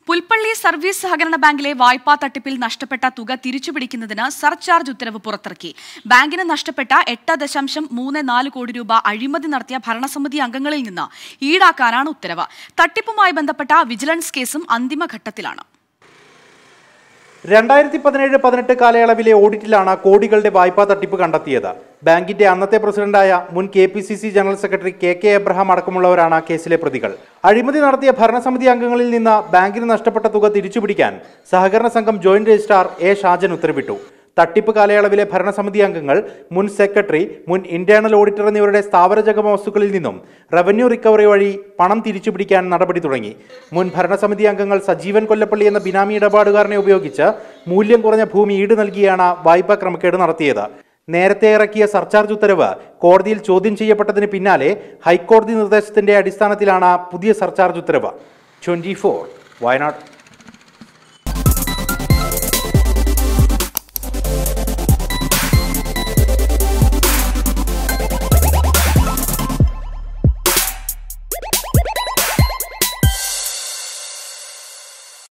Pulpally service സഹകരണ ബാങ്കിലെ വായ്പാ തട്ടിപ്പിൽ നഷ്ടപ്പെട്ട തുക തിരിച്ചുപിടിക്കുന്നതിന് സർചാർജ് ഉത്തരവ് പുറത്തിറക്കി ബാങ്കിന് നഷ്ടപ്പെട്ട എട്ട് ദശാംശം മൂന്ന് നാല് കോടി രൂപ അഴിമതി നടത്തിയ ഭരണസമിതി അംഗങ്ങളിൽ നിന്ന് ഈടാക്കാനാണ് ഉത്തരവ് തട്ടിപ്പുമായി ബന്ധപ്പെട്ട വിജിലൻസ് കേസും അന്തിമഘട്ടത്തിലാണ് രണ്ടായിരത്തി പതിനേഴ് പതിനെട്ട് കാലയളവിലെ ഓഡിറ്റിലാണ് കോടികളുടെ വായ്പാ തട്ടിപ്പ് കണ്ടെത്തിയത് ബാങ്കിന്റെ അന്നത്തെ പ്രസിഡന്റായ മുൻ K P C C general secretary K K Abraham അടക്കമുള്ളവരാണ് കേസിലെ പ്രതികൾ അഴിമതി നടത്തിയ ഭരണസമിതി അംഗങ്ങളിൽ നിന്ന് ബാങ്കിന് നഷ്ടപ്പെട്ട തുക തിരിച്ചുപിടിക്കാൻ സഹകരണ സംഘം ജോയിന്റ് രജിസ്ട്രാർ എ ഷാജൻ ഉത്തരവിട്ടു തട്ടിപ്പ് കാലയളവിലെ ഭരണസമിതി അംഗങ്ങൾ മുൻ സെക്രട്ടറി മുൻ ഇന്റേണൽ ഓഡിറ്റർ എന്നിവരുടെ സ്ഥാവര ജംഗമ വസ്തുക്കളിൽ നിന്നും റവന്യൂ റിക്കവറി വഴി പണം തിരിച്ചുപിടിക്കാൻ നടപടി തുടങ്ങി മുൻ ഭരണസമിതി അംഗങ്ങൾ സജീവൻ കൊല്ലപ്പള്ളി എന്ന ബിനാമി ഇടപാടുകാരനെ ഉപയോഗിച്ച് മൂല്യം കുറഞ്ഞ ഭൂമി ഈട് നൽകിയാണ് വായ്പാ ക്രമക്കേട് നടത്തിയത് നേരത്തെ ഇറക്കിയ സർചാർജ് ഉത്തരവ് കോടതിയിൽ ചോദ്യം ചെയ്യപ്പെട്ടതിന് പിന്നാലെ ഹൈക്കോടതി നിർദ്ദേശത്തിന്റെ അടിസ്ഥാനത്തിലാണ് പുതിയ സർചാർജ് ഉത്തരവ് ട്വന്റി വയനാട്